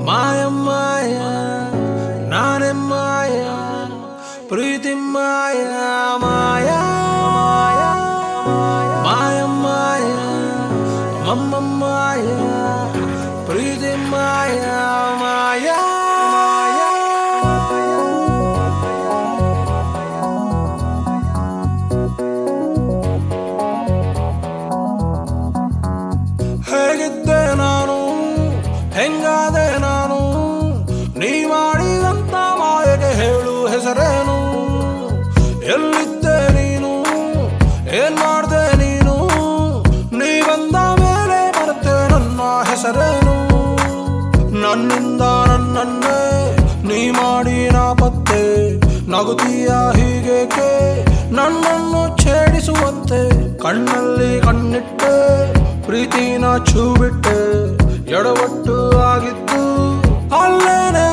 ಮಾಯ ಮಾಯ ನಾನೇ ಮಾಯ ಪ್ರೀತಿ ಮಾಯ ಮಾಯ ಮಾಯ ಮಾಯ ಮಮ್ಮ ಮಾಯ ಪ್ರೀತಿ ಮಾಯ ಮಾಯ ಹೇಗಿದ್ದೆ ನಾನು ಹೆಂಗಾದೆ ನಾನು ನೀ ಮಾಡಿದಂತ ಮಾಯಗೆ ಹೇಳು ಹೆಸರೇನು ಎಲ್ಲಿದ್ದೆ ನೀನು ಏನ್ ಮಾಡ್ದೆ ನೀನು ನೀ ಬಂದ ಮೇಲೆ ಬರುತ್ತೆ ನನ್ನ ಹೆಸರೇನು ನನ್ನಿಂದ ನನ್ನನ್ನೇ ನೀ ಮಾಡಿ ನಾ ಪತ್ತೆ ನಗುತ್ತೀಯ ಹೀಗೇಕೆ ನನ್ನನ್ನು ಛೇಡಿಸುವಂತೆ ಕಣ್ಣಲ್ಲಿ ಕಣ್ಣಿಟ್ಟೆ ಪ್ರೀತಿನ ಛೂ ಬಿಟ್ಟೆ ಎಡವಟ್ಟು ಆಗಿದ್ದು ಅಲ್ಲೇನೆ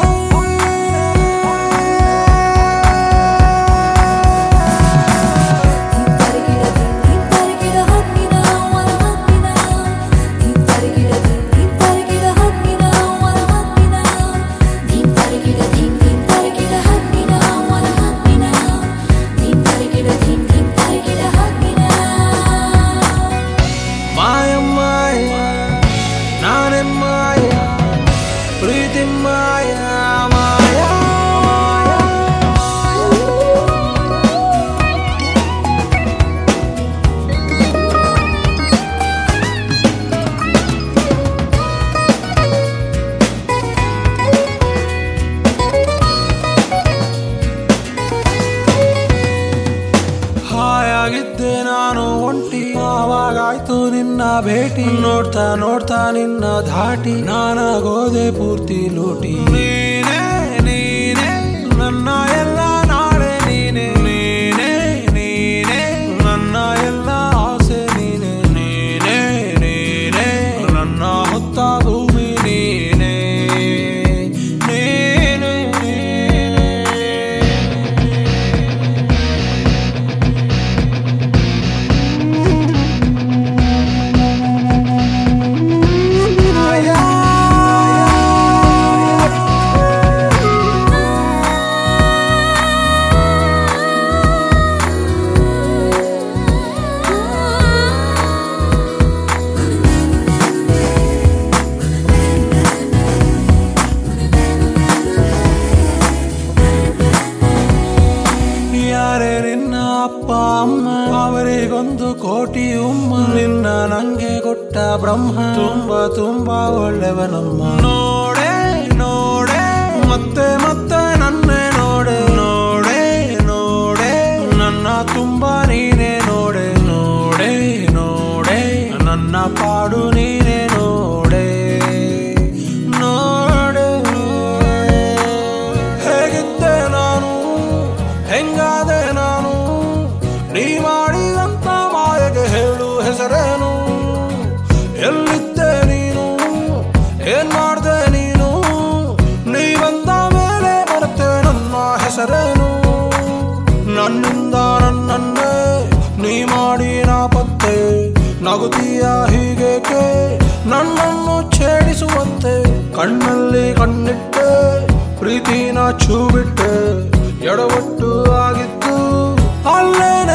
ತರಗಿಡ ದಿನ್ ತರಗಿಡ ಹತ್ತಿನ ಮರ ಹತ್ತಿನ ದಿನ್ ತರಗಿಡ ದಿನ್ ತರಗಿಡ ಹತ್ತಿನ ಮರ ಹತ್ತಿನ ದಿನ್ ತರಗಿಡ ದಿನ್ ದಿನ್ ತರಗಿಡ ಹತ್ತಿನ ಮರ ಹತ್ತಿನ ದಿನ್ ತರಗಿಡ ದಿನ್ ದಿನ್ ತರಗಿಡ ಹತ್ತಿನ ಮಾಯ ಮಾಯ ನಾನೇ ಮಾಯ ಪ್ರೀತಿ ಮಾಯ ಮಾಯ ಹಾಯಾಗಿದ್ದೆ ನಾನು ಒಂಟಿ ಆವಾಗಾಯ್ತು ನಿನ್ನ ಭೇಟಿ ನೋಡ್ತಾ ನೋಡ್ತಾ ನಿನ್ನ ಧಾಟಿ ನಾನಾಗೋದೆ ಪೂರ್ತಿ ಲೂಟಿ ನೀನೇ ನೀನೇ ನನ್ನ ಎಲ್ಲ ನಾಳೆ ನೀನೆ ನೀನೇ ನೀನೇ ನನ್ನ ಎಲ್ಲ ಆಸೆ ನೀನೆ ನೀನೇ ನೀನೇ ನನ್ನ ಹೊತ್ತ ಭೂಮಿ ನೀನೇ ನೀನೇ ನೀನೇ ಯಾರೇ ನಿನ್ನ ಅಪ್ಪ ಅಮ್ಮ ಅವರಿಗೊಂದು ಕೋಟಿ ಉಮ್ಮ ನಿನ್ನ ನಂಗೆ ಕೊಟ್ಟ ಬ್ರಹ್ಮ ತುಂಬಾ ತುಂಬಾ ಒಳ್ಳೆವನಮ್ಮ ನೋಡೆ ನೋಡೆ ಮತ್ತೆ ಮತ್ತೆ ನನ್ನೇ ನೋಡೆ ನೋಡೆ ನೋಡೆ ನನ್ನ ತುಂಬಾ ನೀನೇ ನೋಡೆ ನೋಡೆ ನೋಡೆ ನನ್ನ ಪಾಡು ನೀನೇ ನೋಡೆ ನೋಡೆ ಹೇಗಿದ್ದೆ ನಾನು ಹೆಂಗಾದೆ ನಾನು ನೀ ಮಾಡಿದಂತ ಮಾಯಗೆ ಹೇಳು ಹೆಸರೇನು ಎಲ್ಲಿದ್ದೆ ನೀನು ಏನ್ ಮಾಡ್ದೆ ನೀನು ನೀ ಬಂದ ಮೇಲೆ ಬರುತ್ತೆ ನನ್ನ ಹೆಸರೇನು ನನ್ನಿಂದ ನನ್ನನ್ನೇ ನೀ ಮಾಡಿ ನಾ ಪತ್ತೆ ನಗುತ್ತೀಯ ಹೀಗೇಕೆ ನನ್ನನ್ನು ಛೇಡಿಸುವಂತೆ ಕಣ್ಣಲ್ಲಿ ಕಣ್ಣಿಟ್ಟೆ ಪ್ರೀತಿನ ಛೂ ಬಿಟ್ಟೆ ಎಡವಟ್ಟು ಆಗಿದ್ದು ಅಲ್ಲೇನೆ